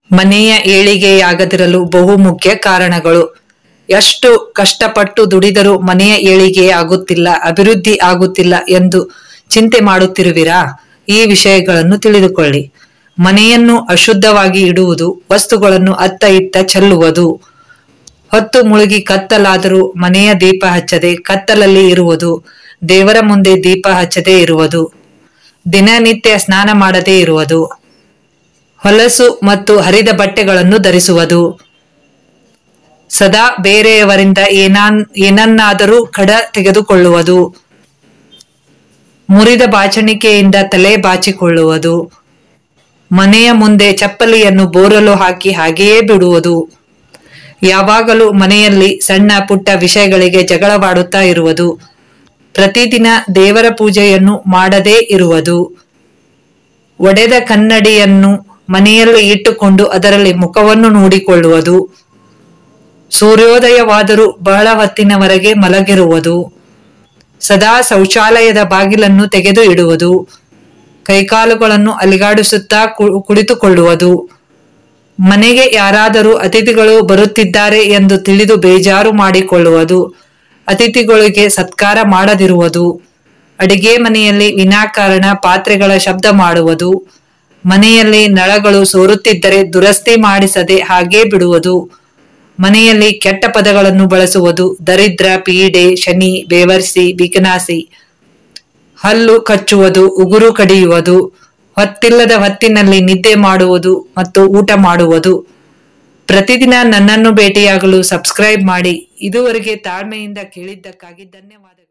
ಮನೆಯ ಏಳಿಗೆಯಾಗದಿರಲು ಬಹುಮುಖ್ಯ ಕಾರಣಗಳು ಎಷ್ಟು ಕಷ್ಟಪಟ್ಟು ದುಡಿದರೂ ಮನೆಯ ಏಳಿಗೆ ಆಗುತ್ತಿಲ್ಲ ಅಭಿವೃದ್ಧಿ ಆಗುತ್ತಿಲ್ಲ ಎಂದು ಚಿಂತೆ ಮಾಡುತ್ತಿರುವಿರಾ ಈ ವಿಷಯಗಳನ್ನು ತಿಳಿದುಕೊಳ್ಳಿ ಮನೆಯನ್ನು ಅಶುದ್ಧವಾಗಿ ಇಡುವುದು ವಸ್ತುಗಳನ್ನು ಅತ್ತ ಇತ್ತ ಚೆಲ್ಲುವುದು ಹೊತ್ತು ಮುಳುಗಿ ಕತ್ತಲಾದರೂ ಮನೆಯ ದೀಪ ಹಚ್ಚದೆ ಕತ್ತಲಲ್ಲಿ ಇರುವುದು ದೇವರ ಮುಂದೆ ದೀಪ ಹಚ್ಚದೆ ಇರುವುದು ದಿನನಿತ್ಯ ಸ್ನಾನ ಮಾಡದೇ ಇರುವುದು ಹೊಲಸು ಮತ್ತು ಹರಿದ ಬಟ್ಟೆಗಳನ್ನು ಧರಿಸುವುದು ಸದಾ ಬೇರೆಯವರಿಂದ ಏನಾನ್ ಏನನ್ನಾದರೂ ಕಡ ತೆಗೆದುಕೊಳ್ಳುವುದು ಮುರಿದ ಬಾಚಣಿಕೆಯಿಂದ ತಲೆ ಬಾಚಿಕೊಳ್ಳುವುದು ಮನೆಯ ಮುಂದೆ ಚಪ್ಪಲಿಯನ್ನು ಬೋರಲು ಹಾಕಿ ಹಾಗೆಯೇ ಬಿಡುವುದು ಯಾವಾಗಲೂ ಮನೆಯಲ್ಲಿ ಸಣ್ಣ ಪುಟ್ಟ ವಿಷಯಗಳಿಗೆ ಜಗಳವಾಡುತ್ತಾ ಇರುವುದು ಪ್ರತಿದಿನ ದೇವರ ಪೂಜೆಯನ್ನು ಮಾಡದೇ ಇರುವುದು ಒಡೆದ ಕನ್ನಡಿಯನ್ನು ಮನೆಯಲ್ಲಿ ಇಟ್ಟುಕೊಂಡು ಅದರಲ್ಲಿ ಮುಖವನ್ನು ನೋಡಿಕೊಳ್ಳುವುದು ಸೂರ್ಯೋದಯವಾದರೂ ಬಹಳ ಹೊತ್ತಿನವರೆಗೆ ಮಲಗಿರುವುದು ಸದಾ ಶೌಚಾಲಯದ ಬಾಗಿಲನ್ನು ತೆಗೆದು ಇಡುವುದು ಕೈಕಾಲುಗಳನ್ನು ಅಲಿಗಾಡಿಸುತ್ತಾ ಕು- ಕುಳಿತುಕೊಳ್ಳುವುದು ಮನೆಗೆ ಯಾರಾದರೂ ಅತಿಥಿಗಳು ಬರುತ್ತಿದ್ದಾರೆ ಎಂದು ತಿಳಿದು ಬೇಜಾರು ಮಾಡಿಕೊಳ್ಳುವುದು ಅತಿಥಿಗಳಿಗೆ ಸತ್ಕಾರ ಮಾಡದಿರುವುದು ಅಡಿಗೆ ಮನೆಯಲ್ಲಿ ವಿನಾಕಾರಣ ಪಾತ್ರೆಗಳ ಶಬ್ದ ಮಾಡುವುದು ಮನೆಯಲ್ಲಿ ನಳಗಳು ಸೋರುತ್ತಿದ್ದರೆ ದುರಸ್ತಿ ಮಾಡಿಸದೆ ಹಾಗೇ ಬಿಡುವುದು ಮನೆಯಲ್ಲಿ ಕೆಟ್ಟ ಪದಗಳನ್ನು ಬಳಸುವುದು ದರಿದ್ರ ಪೀಡೆ ಶನಿ ಬೇವರ್ಸಿ ಬಿಕನಾಸಿ ಹಲ್ಲು ಕಚ್ಚುವುದು ಉಗುರು ಕಡಿಯುವುದು ಹೊತ್ತಿಲ್ಲದ ಹೊತ್ತಿನಲ್ಲಿ ನಿದ್ದೆ ಮಾಡುವುದು ಮತ್ತು ಊಟ ಮಾಡುವುದು ಪ್ರತಿದಿನ ನನ್ನನ್ನು ಭೇಟಿಯಾಗಲು ಸಬ್ಸ್ಕ್ರೈಬ್ ಮಾಡಿ ಇದುವರೆಗೆ ತಾಳ್ಮೆಯಿಂದ ಕೇಳಿದ್ದಕ್ಕಾಗಿ ಧನ್ಯವಾದಗಳು